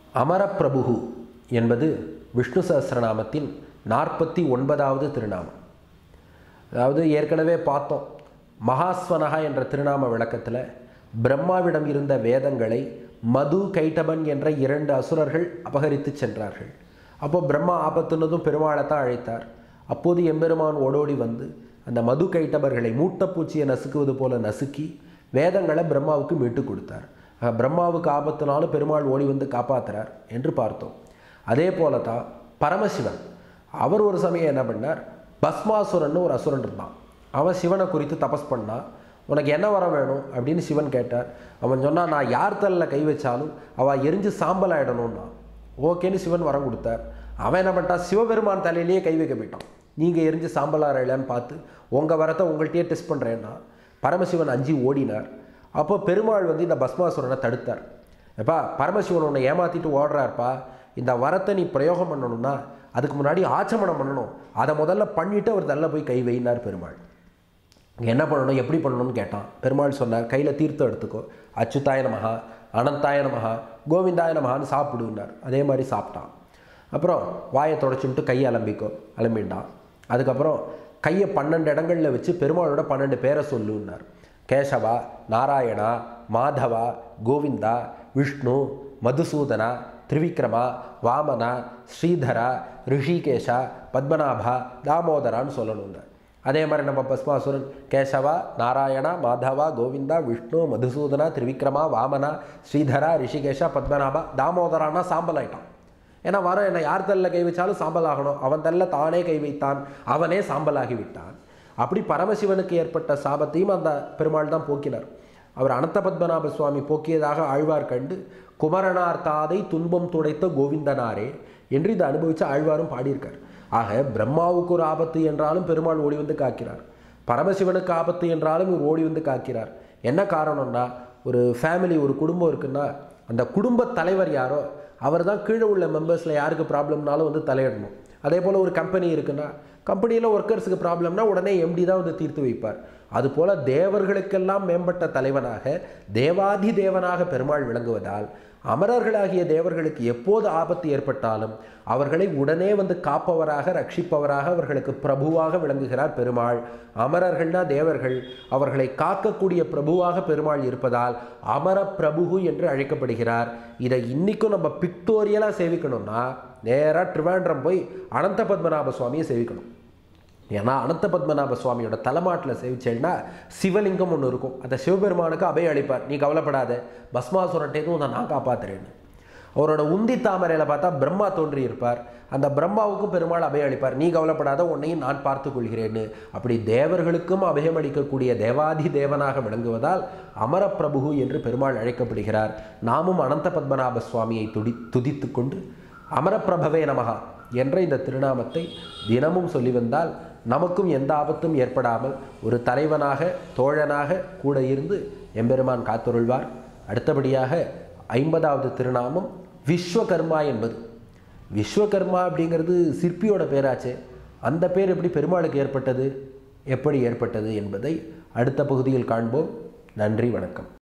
அமரப்பிரபு என்பது விஷ்ணு சஹஸ்ரநாமத்தின் நாற்பத்தி ஒன்பதாவது திருநாமம் அதாவது ஏற்கனவே பார்த்தோம் மகாஸ்வனகா என்ற திருநாம விளக்கத்தில் பிரம்மாவிடம் இருந்த வேதங்களை மது கைட்டபன் என்ற இரண்டு அசுரர்கள் அபகரித்து சென்றார்கள் அப்போ பிரம்மா ஆபத்துனதும் பெருமாளை தான் அழைத்தார் அப்போது எம்பெருமான் ஓடோடி வந்து அந்த மது கைட்டபர்களை மூட்டைப்பூச்சியை நசுக்குவது போல நசுக்கி வேதங்களை பிரம்மாவுக்கு மீட்டு கொடுத்தார் ஆக, பிரம்மாவுக்கு ஆபத்துனாலும் பெருமாள் ஓடி வந்து காப்பாத்துறார் என்று பார்த்தோம் அதே போல தான் பரமசிவன் அவர் ஒரு சமயம் என்ன பண்ணார் பஸ்மாசுரன்னு ஒரு அசுரன் இருந்தான் அவன் சிவனை குறித்து தபஸ் பண்ணான் உனக்கு என்ன வரம் வேணும் அப்படின்னு சிவன் கேட்டார் அவன் சொன்னான் நான் யார் தலையில் கை வச்சாலும் அவள் எரிஞ்சு சாம்பல் ஆயிடணும்னா ஓகேன்னு சிவன் வரம் கொடுத்தார் அவன் என்ன பண்ணிட்டான் சிவபெருமான் தலையிலேயே கை வைக்க போயிட்டான் நீங்கள் எரிஞ்சு சாம்பல் ஆறையிலான்னு பார்த்து உங்கள் வரத்தை உங்கள்கிட்டயே டெஸ்ட் பண்ணுறேன்னா பரமசிவன் அஞ்சு ஓடினார் அப்போ பெருமாள் வந்து இந்த பஸ்மாசுரனை தடுத்தார் எப்பா பரமசிவன் உன்னை ஏமாத்திட்டு ஓடுறாருப்பா இந்த வரத்தை நீ பிரயோகம் பண்ணணும்னா அதுக்கு முன்னாடி ஆச்சமனம் பண்ணணும் அதை முதல்ல பண்ணிவிட்டு அவர் தள்ள போய் கை வைனார் பெருமாள் என்ன பண்ணணும் எப்படி பண்ணணும்னு கேட்டான் பெருமாள் சொன்னார் கையில் தீர்த்தம் எடுத்துக்கோ அச்சுதாய நமஹா அனந்தாய நமஹா கோவிந்தாய நமஹான்னு சாப்பிடுன்னார் அதே மாதிரி சாப்பிட்டான் அப்புறம் வாயை தொடச்சுட்டு கையை அலம்பிக்கோ அலம்பிண்டான் அதுக்கப்புறம் கையை பன்னெண்டு இடங்களில் வச்சு பெருமாளோட பன்னெண்டு பேரை சொல்லுன்னார் கேசவா நாராயணா மாதவா கோவிந்தா விஷ்ணு மதுசூதனா திரிவிக்ரமா வாமனா ஸ்ரீதரா ரிஷிகேஷா பத்மநாபா தாமோதரான்னு சொல்லணுன்னார் அதே மாதிரி நம்ம பஸ்மாசுரன் கேசவா நாராயணா மாதவா கோவிந்தா விஷ்ணு மதுசூதனா திரிவிக்ரமா வாமனா ஸ்ரீதரா ரிஷிகேஷா பத்மநாபா தாமோதரானா சாம்பல் ஆயிட்டான் ஏன்னா வர என்னை யார் தல்ல கை வச்சாலும் சாம்பல் ஆகணும் அவன் தல்ல தானே கை வைத்தான் அவனே சாம்பலாகி விட்டான் அப்படி பரமசிவனுக்கு ஏற்பட்ட சாபத்தையும் அந்த பெருமாள் தான் போக்கினார் அவர் அனந்த பத்மநாப சுவாமி போக்கியதாக ஆழ்வார் கண்டு குமரனார் தாதை துன்பம் துடைத்த கோவிந்தனாரே என்று இதை அனுபவித்து ஆழ்வாரும் பாடியிருக்கார் ஆக பிரம்மாவுக்கு ஒரு ஆபத்து என்றாலும் பெருமாள் ஓடி வந்து காக்கிறார் பரமசிவனுக்கு ஆபத்து என்றாலும் இவர் ஓடி வந்து காக்கிறார் என்ன காரணம்னா ஒரு ஃபேமிலி ஒரு குடும்பம் இருக்குன்னா அந்த குடும்ப தலைவர் யாரோ அவர் தான் கீழே உள்ள மெம்பர்ஸில் யாருக்கு ப்ராப்ளம்னாலும் வந்து தலையிடணும் அதே போல் ஒரு கம்பெனி இருக்குன்னா கம்பெனியில் ஒர்க்கர்ஸுக்கு ப்ராப்ளம்னா உடனே எம்டி தான் வந்து தீர்த்து வைப்பார் அதுபோல தேவர்களுக்கெல்லாம் மேம்பட்ட தலைவனாக தேவாதி தேவனாக பெருமாள் விளங்குவதால் அமரர்களாகிய தேவர்களுக்கு எப்போது ஆபத்து ஏற்பட்டாலும் அவர்களை உடனே வந்து காப்பவராக ரட்சிப்பவராக அவர்களுக்கு பிரபுவாக விளங்குகிறார் பெருமாள் அமரர்கள்னா தேவர்கள் அவர்களை காக்கக்கூடிய பிரபுவாக பெருமாள் இருப்பதால் அமர பிரபு என்று அழைக்கப்படுகிறார் இதை இன்னைக்கும் நம்ம பிக்டோரியலாக சேவிக்கணும்னா நேராக ட்ரிவாண்ட்ரம் போய் அனந்த பத்மநாப சுவாமியை சேவிக்கணும் ஏன்னா அனந்த பத்மநாப சுவாமியோட தலைமாட்டில் சேவிச்சேன்னா சிவலிங்கம் ஒன்று இருக்கும் அந்த சிவபெருமானுக்கு அபயம் அளிப்பார் நீ கவலைப்படாத பஸ்மாசுரட்டேதும் உன்னை நான் காப்பாத்துறேன்னு அவரோட உந்தி தாமரையில் பார்த்தா பிரம்மா தோன்றி இருப்பார் அந்த பிரம்மாவுக்கும் பெருமாள் அபயம் அளிப்பார் நீ கவலைப்படாத உன்னையும் நான் பார்த்து கொள்கிறேன்னு அப்படி தேவர்களுக்கும் அபயம் அளிக்கக்கூடிய தேவாதி தேவனாக விளங்குவதால் அமரப்பிரபு என்று பெருமாள் அழைக்கப்படுகிறார் நாமும் அனந்த பத்மநாப சுவாமியை துடி துதித்து கொண்டு அமரப்பிரபவே நமகா என்ற இந்த திருநாமத்தை தினமும் சொல்லி வந்தால் நமக்கும் எந்த ஆபத்தும் ஏற்படாமல் ஒரு தலைவனாக தோழனாக கூட இருந்து எம்பெருமான் காத்தொருள்வார் அடுத்தபடியாக ஐம்பதாவது திருநாமம் விஸ்வகர்மா என்பது விஸ்வகர்மா அப்படிங்கிறது சிற்பியோட பேராச்சே அந்த பேர் எப்படி பெருமாளுக்கு ஏற்பட்டது எப்படி ஏற்பட்டது என்பதை அடுத்த பகுதியில் காண்போம் நன்றி வணக்கம்